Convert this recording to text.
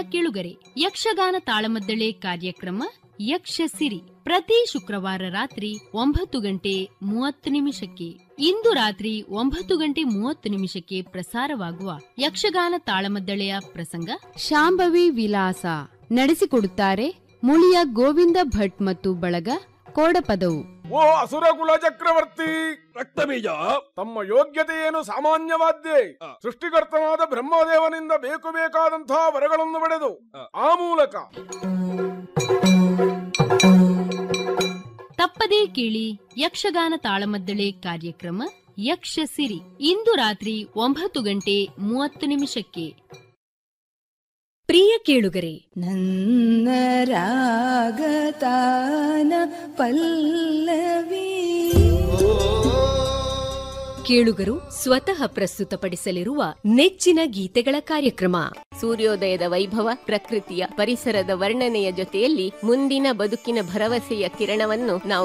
ಕೇಳುಗರೆ ಯಕ್ಷಗಾನ ತಾಳಮದ್ದಳೆ ಕಾರ್ಯಕ್ರಮ ಯಕ್ಷ ಸಿರಿ ಪ್ರತಿ ಶುಕ್ರವಾರ ರಾತ್ರಿ ಒಂಬತ್ತು ಗಂಟೆ ಮೂವತ್ತು ನಿಮಿಷಕ್ಕೆ ಇಂದು ರಾತ್ರಿ ಒಂಬತ್ತು ಗಂಟೆ ಮೂವತ್ತು ನಿಮಿಷಕ್ಕೆ ಪ್ರಸಾರವಾಗುವ ಯಕ್ಷಗಾನ ತಾಳಮದ್ದಳೆಯ ಪ್ರಸಂಗ ಶಾಂಭವಿ ವಿಲಾಸ ನಡೆಸಿಕೊಡುತ್ತಾರೆ ಮುಳಿಯ ಗೋವಿಂದ ಭಟ್ ಮತ್ತು ಬಳಗ ಕೋಡಪದವು ಓ ಅಸುರಕುಲ ಚಕ್ರವರ್ತಿ ರಕ್ತಬೀಜ ತಮ್ಮ ಯೋಗ್ಯತೆ ಏನು ಸಾಮಾನ್ಯವಾದ್ಯೆ ಸೃಷ್ಟಿಕರ್ತನಾದ ಬ್ರಹ್ಮದೇವನಿಂದ ಬೇಕು ಬೇಕಾದಂತಹ ವರಗಳನ್ನು ಪಡೆದು ಆ ಮೂಲಕ ತಪ್ಪದೇ ಕೇಳಿ ಯಕ್ಷಗಾನ ತಾಳಮದ್ದಳೆ ಕಾರ್ಯಕ್ರಮ ಯಕ್ಷ ಸಿರಿ ಇಂದು ರಾತ್ರಿ ಒಂಬತ್ತು ಗಂಟೆ ಮೂವತ್ತು ನಿಮಿಷಕ್ಕೆ ಪ್ರಿಯ ಕೇಳುಗರೆ ನನ್ನ ರಾಗತಾನ ಪಲ್ಲವಿ ಕೇಳುಗರು ಸ್ವತಃ ಪ್ರಸ್ತುತಪಡಿಸಲಿರುವ ನೆಚ್ಚಿನ ಗೀತೆಗಳ ಕಾರ್ಯಕ್ರಮ ಸೂರ್ಯೋದಯದ ವೈಭವ ಪ್ರಕೃತಿಯ ಪರಿಸರದ ವರ್ಣನೆಯ ಜೊತೆಯಲ್ಲಿ ಮುಂದಿನ ಬದುಕಿನ ಭರವಸೆಯ ಕಿರಣವನ್ನು ನಾವು